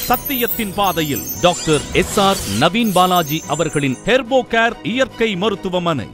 சத்தியத்தின் பாதையில் doctor S R Naveen Balaji அவர்களின் ஹெர்போ கேர் இயற்கை மருத்துவமனை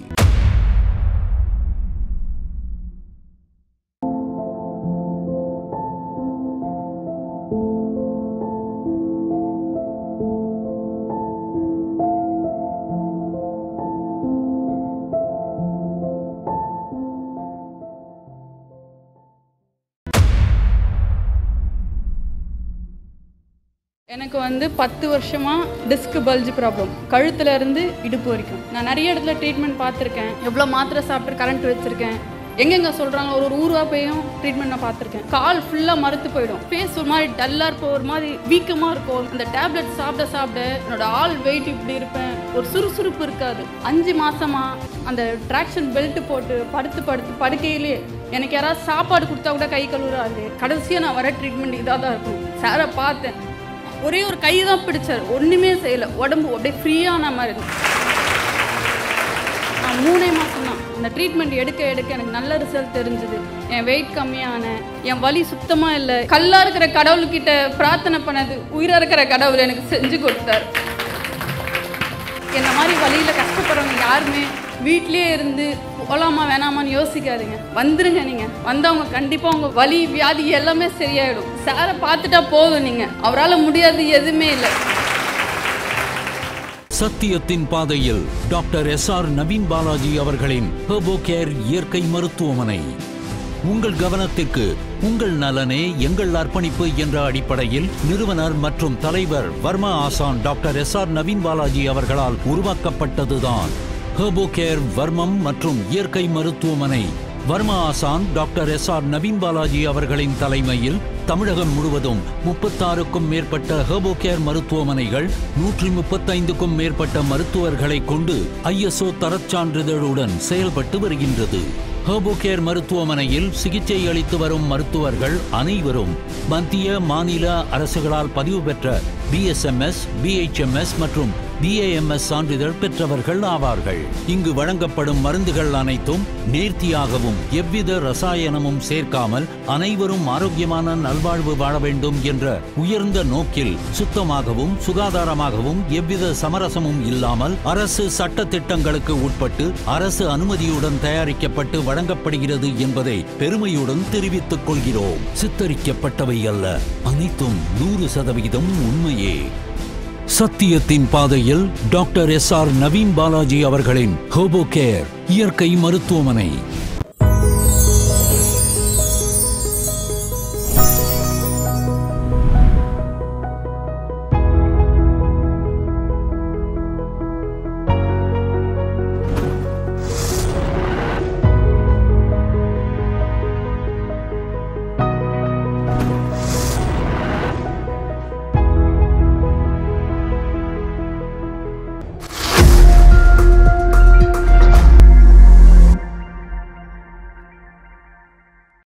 எனக்கு வந்து பத்து வருஷமா டிஸ்க் பல்ஜ் ப்ராப்ளம் கழுத்துல இருந்து இடுப்பு வரைக்கும் நான் நிறைய இடத்துல ட்ரீட்மெண்ட் பார்த்துருக்கேன் எவ்வளோ மாத்திரை சாப்பிட்டு கரண்ட் வச்சிருக்கேன் எங்கெங்க சொல்றாங்க ஒரு ஒரு ஊருவா போயும் ட்ரீட்மெண்ட் நான் பார்த்துருக்கேன் கால் ஃபுல்லாக மறுத்து போயிடும் ஃபேஸ் ஒரு மாதிரி டல்லாக இருப்போம் ஒரு மாதிரி வீக்கமாக இருக்கும் அந்த டேப்லெட் சாப்பிட சாப்பிட என்னோட ஆள் வெயிட் இப்படி இருப்பேன் ஒரு சுறுசுறுப்பு இருக்காது அஞ்சு மாசமா அந்த ட்ராக்ஷன் பெல்ட் போட்டு படுத்து படுத்து படுக்கையிலே எனக்கு யாராவது சாப்பாடு கொடுத்தா கூட கை கழுவுறாது கடைசியாக நான் வர ட்ரீட்மெண்ட் இதாக தான் இருக்கும் சாரை பார்த்தேன் ஒரே ஒரு கை தான் பிடிச்சார் ஒன்றுமே செய்யலை உடம்பு அப்படியே ஃப்ரீயான மாதிரி இருந்துச்சு நான் மூணே மாதம் தான் அந்த ட்ரீட்மெண்ட் எடுக்க எடுக்க எனக்கு நல்ல ரிசல்ட் தெரிஞ்சுது என் வெயிட் கம்மியான என் வலி சுத்தமாக இல்லை கல்லாக இருக்கிற கடவுள்கிட்ட பிரார்த்தனை பண்ணது உயிராக இருக்கிற கடவுள் எனக்கு செஞ்சு கொடுத்தாரு என்ன மாதிரி வழியில் கஷ்டப்படுறவங்க யாருமே வீட்லயே இருந்து போகலாமா வேணாமான்னு யோசிக்காதீங்க வந்துருங்க நீங்கள் வந்தவங்க கண்டிப்பாக உங்கள் வலி வியாதி எல்லாமே சரியாயிடும் சாரை பார்த்துட்டா போதும் நீங்கள் அவரால் முடியாது எதுவுமே இல்லை சத்தியத்தின் பாதையில் doctor S R Naveen Balaji அவர்களின் ஹெர்போ கேர் இயற்கை மருத்துவமனை உங்கள் கவனத்திற்கு உங்கள் நலனே எங்கள் அர்ப்பணிப்பு என்ற அடிப்படையில் நிறுவனர் மற்றும் தலைவர் வர்மா ஆசான் doctor S R Naveen Balaji அவர்களால் உருவாக்கப்பட்டதுதான் ஹெர்போ கேர் வர்மம் மற்றும் இயற்கை மருத்துவமனை வர்மா ஆசான் doctor S R Naveen Balaji அவர்களின் தலைமையில் தமிழகம் முழுவதும் முப்பத்தாறுக்கும் மேற்பட்ட ஹெர்போ கேர் மருத்துவமனைகள் நூற்றி முப்பத்தைந்துக்கும் மேற்பட்ட மருத்துவர்களை கொண்டு ஐஎஸ்ஓ தரச் சான்றிதழுடன் செயல்பட்டு வருகின்றது ஹெர்போ கேர் மருத்துவமனையில் சிகிச்சை அளித்து வரும் மருத்துவர்கள் அனைவரும் மத்திய மாநில அரசுகளால் பதிவு பெற்ற பிஎஸ்எம்எஸ் பிஹெச்எம்எஸ் மற்றும் பிஏஎம்எஸ் சான்றிதழ் பெற்றவர்கள் ஆவார்கள் இங்கு வழங்கப்படும் மருந்துகள் அனைத்தும் நேர்த்தியாகவும் எவ்வித ரசாயனமும் சேர்க்காமல் அனைவரும் ஆரோக்கியமான நல்வாழ்வு வாழ வேண்டும் என்ற உயர்ந்த நோக்கில் சுத்தமாகவும் சுகாதாரமாகவும் எவ்வித சமரசமும் இல்லாமல் அரசு சட்ட திட்டங்களுக்கு உட்பட்டு அரசு அனுமதியுடன் தயாரிக்கப்பட்டு வழங்கப்படுகிறது என்பதை பெருமையுடன் தெரிவித்துக் கொள்கிறோம் சித்தரிக்கப்பட்டவை அல்ல அனைத்தும் நூறு சதவிகிதம் உண்மையே சத்தியத்தின் பாதையில் doctor S R Naveen Balaji அவர்களின் ஹோபோ கேர் இயற்கை மருத்துவமனை